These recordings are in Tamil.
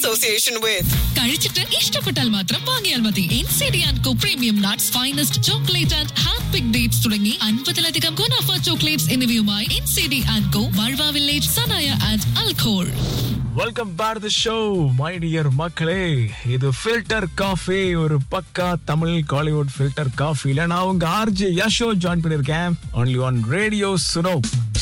association with. കഴിച്ചിട്ട് ഇഷ്ടപ്പെട്ടാൽ മാത്രം വാങ്ങിയാൽ മതി N C D and co premium nuts finest chocolate and hand pick dates തുടങ്ങി അൻപതിലധികം ഗുണാഫ ചോക്ലേറ്റ്സ് എന്നിവയുമായി N C D and co വാഴ്വ വില്ലേജ് സനായ ആൻഡ് അൽഖോൾ welcome back the show my dear மக்களே இது ஃபில்டர் காஃபி ஒரு பக்கா தமிழ் காலிவுட் ஃபில்டர் காஃபில நான் உங்க ஆர்ஜே யஷோ ஜாயின் பண்ணிருக்கேன் ஒன்லி ஒன் ரேடியோ சுனோ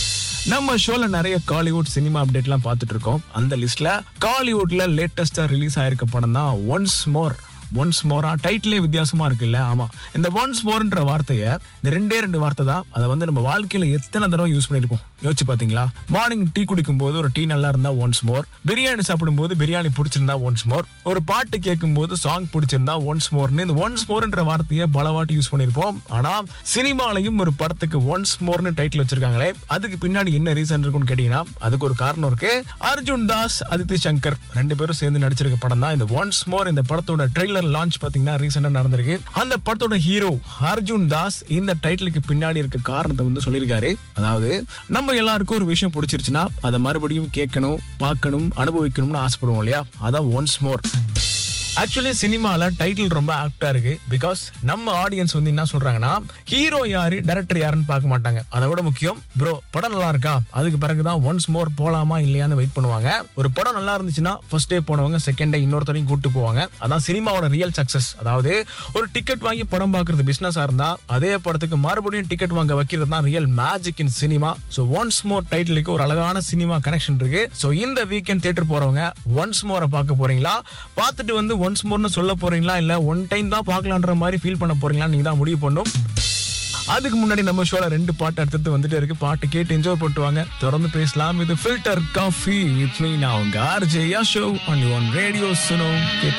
நம்ம ஷோல நிறைய காலிவுட் சினிமா அப்டேட்லாம் பார்த்துட்டு இருக்கோம் அந்த லிஸ்ட்ல காலிவுட்ல லேட்டஸ்டா ரிலீஸ் ஆயிருக்க படம் தான் ஒன்ஸ் மோர் ஒன்ஸ் மோரா டைட்டிலே வித்தியாசமா இருக்குல்ல ஆமா இந்த ஒன்ஸ் மோர்ன்ற வார்த்தையை இந்த ரெண்டே ரெண்டு வார்த்தை தான் அதை வந்து நம்ம வாழ்க்கையில எத்தனை தடவை யூஸ் பண்ணிருப்போம் யோசிச்சு பாத்தீங்களா மார்னிங் டீ குடிக்கும் போது ஒரு டீ நல்லா இருந்தா ஒன்ஸ் மோர் பிரியாணி சாப்பிடும் போது பிரியாணி பிடிச்சிருந்தா ஒன்ஸ் மோர் ஒரு பாட்டு கேட்கும் போது சாங் பிடிச்சிருந்தா ஒன்ஸ் மோர்னு இந்த ஒன்ஸ் மோர்ன்ற வார்த்தையை பல வாட்டி யூஸ் பண்ணிருப்போம் ஆனா சினிமாலையும் ஒரு படத்துக்கு ஒன்ஸ் மோர்னு டைட்டில் வச்சிருக்காங்களே அதுக்கு பின்னாடி என்ன ரீசன் இருக்குன்னு கேட்டீங்கன்னா அதுக்கு ஒரு காரணம் இருக்கு அர்ஜுன் தாஸ் அதித்தி சங்கர் ரெண்டு பேரும் சேர்ந்து நடிச்சிருக்க படம் தான் இந்த ஒன்ஸ் மோர் இந்த படத்தோட ட்ரெய்லர் லான்ச் பாத்தீங்கன்னா ரீசெண்டா நடந்திருக்கு அந்த படத்தோட ஹீரோ அர்ஜுன் தாஸ் இந்த டைட்டிலுக்கு பின்னாடி இருக்க காரணத்தை வந்து சொல்லியிருக்காரு அதாவது நம்ம எல்லாருக்கும் ஒரு விஷயம் பிடிச்சிருச்சுன்னா அதை மறுபடியும் கேட்கணும் பார்க்கணும் அனுபவிக்கணும்னு ஆசைப்படுவோம் இல்லையா அதான் ஒன்ஸ் மோர் ஆக்சுவலி சினிமால டைட்டில் ரொம்ப ஆப்டா இருக்கு பிகாஸ் நம்ம ஆடியன்ஸ் வந்து என்ன சொல்றாங்கன்னா ஹீரோ யாரு டைரக்டர் யாருன்னு பார்க்க மாட்டாங்க அதை விட முக்கியம் ப்ரோ படம் நல்லா இருக்கா அதுக்கு பிறகுதான் ஒன்ஸ் மோர் போலாமா இல்லையான்னு வெயிட் பண்ணுவாங்க ஒரு படம் நல்லா இருந்துச்சுன்னா ஃபர்ஸ்ட் டே போனவங்க செகண்ட் டே இன்னொருத்தரையும் கூட்டு போவாங்க அதான் சினிமாவோட ரியல் சக்சஸ் அதாவது ஒரு டிக்கெட் வாங்கி படம் பார்க்கறது பிசினஸா இருந்தா அதே படத்துக்கு மறுபடியும் டிக்கெட் வாங்க வைக்கிறது தான் real magic in cinema so once more டைட்டிலுக்கு ஒரு அழகான சினிமா கனெக்ஷன் இருக்கு ஸோ இந்த வீக்கெண்ட் தியேட்டர் போறவங்க ஒன்ஸ் மோரை பார்க்க போறீங்களா பார்த்துட்டு வந்து ஒன்ஸ் மோர்னு சொல்ல போறீங்களா இல்ல ஒன் டைம் தான் பார்க்கலான்ற மாதிரி ஃபீல் பண்ண போறீங்களா நீங்க தான் முடிவு பண்ணும் அதுக்கு முன்னாடி நம்ம ஷோல ரெண்டு பாட்டு அடுத்தது வந்துட்டு இருக்கு பாட்டு கேட்டு என்ஜாய் பண்ணிட்டு வாங்க தொடர்ந்து பேசலாம் இது ஃபில்டர் காஃபி வித் மீ நான் உங்க RJ show one one radio Suno கேட்டு